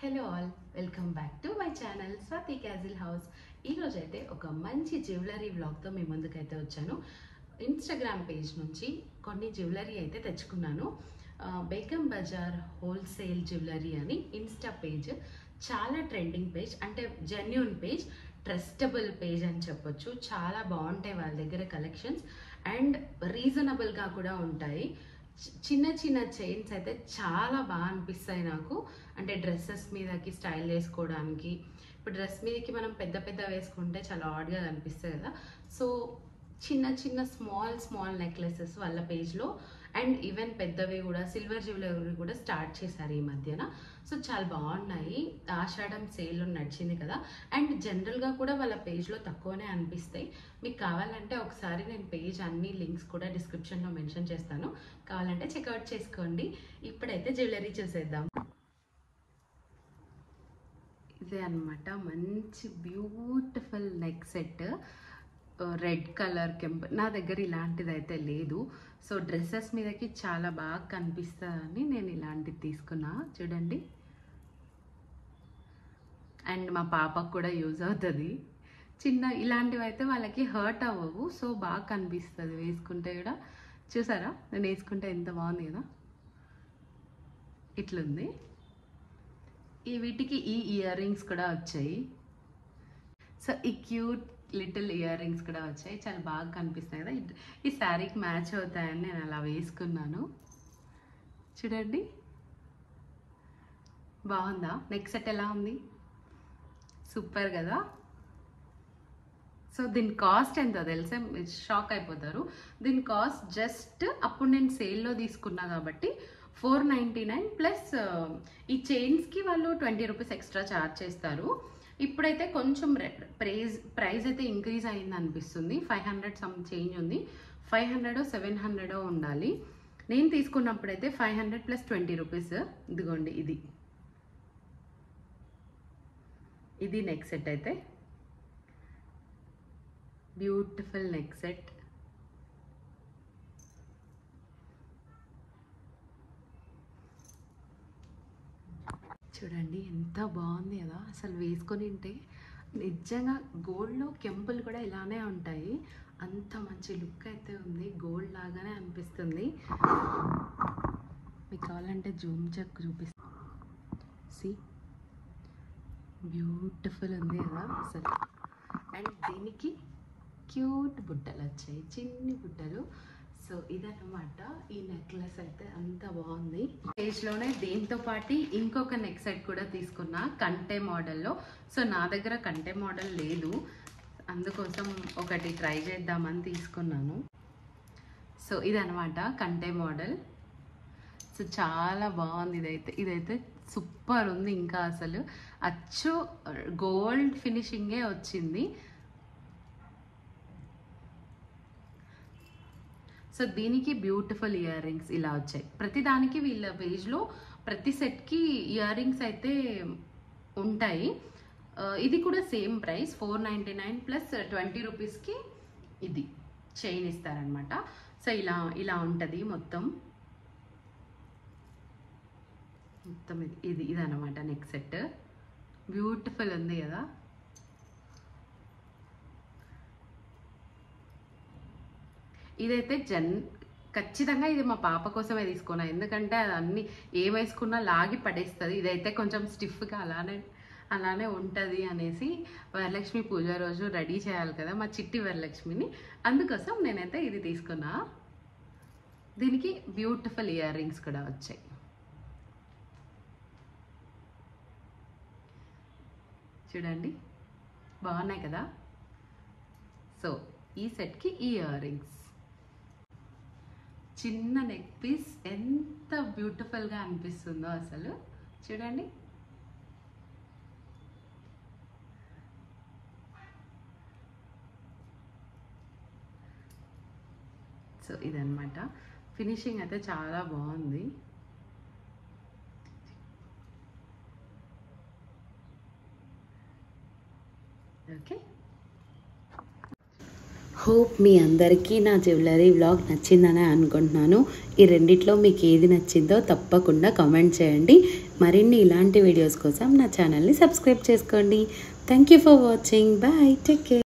hello all welcome back to my channel Swathi castle house ఈరోజు అయితే ఒక మంచి జ్యువెలరీ వ్లాగ్తో మీ ముందుకైతే వచ్చాను ఇన్స్టాగ్రామ్ పేజ్ నుంచి కొన్ని జ్యువెలరీ అయితే తెచ్చుకున్నాను ఆ, బేగం బజార్ హోల్సేల్ జ్యువెలరీ అని ఇన్స్టా పేజ్ చాలా ట్రెండింగ్ పేజ్ అంటే జెన్యున్ పేజ్ ట్రస్టబుల్ పేజ్ అని చెప్పొచ్చు చాలా బాగుంటాయి వాళ్ళ దగ్గర కలెక్షన్స్ అండ్ రీజనబుల్గా కూడా ఉంటాయి చి- చిన్న చిన్న చైన్స్ అయితే చాలా బాగా అనిపిస్తాయి నాకు అంటే డ్రెస్సెస్ మీదకి స్టైల్ వేసుకోవడానికి ఇప్పుడు డ్రెస్ మీదకి మనం పెద్ద పెద్ద వేసుకుంటే చాలా ఆడ్గా కనిపిస్తుంది కదా సో చిన్న చిన్న స్మాల్ స్మాల్ నెక్లెసెస్ వాళ్ళ పేజ్లో అండ్ ఈవెన్ పెద్దవి కూడా సిల్వర్ జ్యువెలరీ కూడా స్టార్ట్ చేశారు ఈ మధ్యన సో చాలా బాగున్నాయి ఆషాఢం సేల్లో నడిచింది కదా అండ్ జనరల్గా కూడా వాళ్ళ పేజ్లో తక్కువనే అనిపిస్తాయి మీకు కావాలంటే ఒకసారి నేను పేజ్ అన్ని లింక్స్ కూడా డిస్క్రిప్షన్లో మెన్షన్ చేస్తాను కావాలంటే చెక్అవుట్ చేసుకోండి ఇప్పుడైతే జ్యువెలరీ చూసేద్దాం ఇదే అన్నమాట మంచి beautiful neck set red colour కెంప్ నా దగ్గర ఇలాంటిది అయితే లేదు సో డ్రెస్సెస్ మీదకి చాలా బాగా కనిపిస్తుందని నేను ఇలాంటిది తీసుకున్నా చూడండి అండ్ మా పాపకు కూడా యూజ్ అవుతుంది చిన్న ఇలాంటివి అయితే వాళ్ళకి హర్ట్ అవ్వవు సో బాగా కనిపిస్తుంది వేసుకుంటే కూడా చూసారా నేను వేసుకుంటే ఎంత బాగుంది కదా ఇట్లుంది ఈ వీటికి ఈ ఇయర్ రింగ్స్ కూడా వచ్చాయి సో ఈ క్యూట్ లిటిల్ ఇయర్ రింగ్స్ కూడా వచ్చాయి చాలా బాగా కనిపిస్తున్నాయి కదా ఈ- ఈ శారీకి మ్యాచ్ అవుతాయని నేను అలా వేసుకున్నాను చూడండి బాగుందా నెక్ సెట్ ఎలా ఉంది సూపర్ కదా సో దీని కాస్ట్ ఎంతో తెలుసా మీరు షాక్ అయిపోతారు దీని కాస్ట్ జస్ట్ అప్పుడు నేను సేల్లో తీసుకున్నా కాబట్టి ఫోర్ నైంటీ నైన్ ప్లస్ ఈ చైన్స్కి వాళ్ళు ట్వంటీ రూపీస్ ఎక్స్ట్రా ఛార్జ్ చేస్తారు ఇప్పుడైతే కొంచెం ప్రైజ్ ప్రైస్ అయితే ఇంక్రీజ్ అయింది అనిపిస్తుంది ఫైవ్ హండ్రెడ్ సమ్ చేంజ్ ఉంది ఫైవ్ హండ్రెడ్ సెవెన్ హండ్రెడ్ ఉండాలి నేను తీసుకున్నప్పుడైతే five hundred plus twenty rupees ఇదిగోండి ఇది ఇది నెక్ సెట్ అయితే బ్యూటిఫుల్ నెక్ సెట్ చూడండి ఎంత బాగుంది కదా అసలు వేసుకొని ఉంటే నిజంగా గోల్డ్లో కెంపులు కూడా ఇలానే ఉంటాయి అంత మంచి లుక్ అయితే ఉంది గోల్డ్ లాగానే అనిపిస్తుంది మీకు కావాలంటే జూమ్ చెక్ చూపిస్తా సి బ్యూటిఫుల్ ఉంది కదా అసలు అండ్ దీనికి క్యూట్ బుట్టలు వచ్చాయి చిన్ని బుట్టలు సో ఇదన్నమాట ఈ నెక్లెస్ అయితే అంత బాగుంది పేజ్లోనే దీంతో పాటు ఇంకొక నెక్ సెట్ కూడా తీసుకున్నా కంటే మోడల్లో సో నా దగ్గర కంటే మోడల్ లేదు అందుకోసం ఒకటి ట్రై చేద్దామని తీసుకున్నాను సో ఇదనమాట కంటే మోడల్ సో చాలా బాగుంది ఇదైతే ఇదైతే సూపర్ ఉంది ఇంకా అసలు అచ్చు గోల్డ్ ఫినిషింగే వచ్చింది సో దీనికి బ్యూటిఫుల్ ఇయర్ రింగ్స్ ఇలా వచ్చాయి ప్రతి దానికి వీళ్ళ పేజ్లో ప్రతి సెట్కి ఇయర్ రింగ్స్ అయితే ఉంటాయి ఆ, ఇది కూడా same price four ninety nine plus twenty రూపీస్కి ఇది చైన్ ఇస్తారనమాట సో ఇలా ఇలా ఉంటుంది మొత్తం మొత్తం ఇది ఇది ఇదనమాట నెక్ సెట్ బ్యూటిఫుల్ ఉంది కదా ఇదైతే జన్ ఖచ్చితంగా ఇది మా పాప కోసమే తీసుకున్నా ఎందుకంటే అది అన్ని ఏం వేసుకున్నా లాగి పడేస్తుంది ఇదైతే కొంచెం స్టిఫ్గా అలానే అలానే ఉంటుంది అనేసి వరలక్ష్మి పూజ రోజు రెడీ చేయాలి కదా మా చిట్టి వరలక్ష్మిని అందుకోసం నేనైతే ఇది తీసుకున్నా దీనికి బ్యూటిఫుల్ ఇయర్ రింగ్స్ కూడా వచ్చాయి చూడండి బాగున్నాయి కదా సో ఈ సెట్కి ఈ ఇయర్ రింగ్స్ చిన్న నెక్ పీస్ ఎంత బ్యూటిఫుల్గా అనిపిస్తుందో అసలు చూడండి సో ఇదన్నమాట ఫినిషింగ్ అయితే చాలా బాగుంది ఓకే హోప్ మీ అందరికీ నా జ్యువెలరీ వ్లాగ్ నచ్చిందని అనుకుంటున్నాను ఈ రెండిట్లో మీకు ఏది నచ్చిందో తప్పకుండా కామెంట్ చేయండి మరిన్ని ఇలాంటి వీడియోస్ కోసం నా ఛానల్ని సబ్స్క్రైబ్ చేసుకోండి thank you for watching bye take care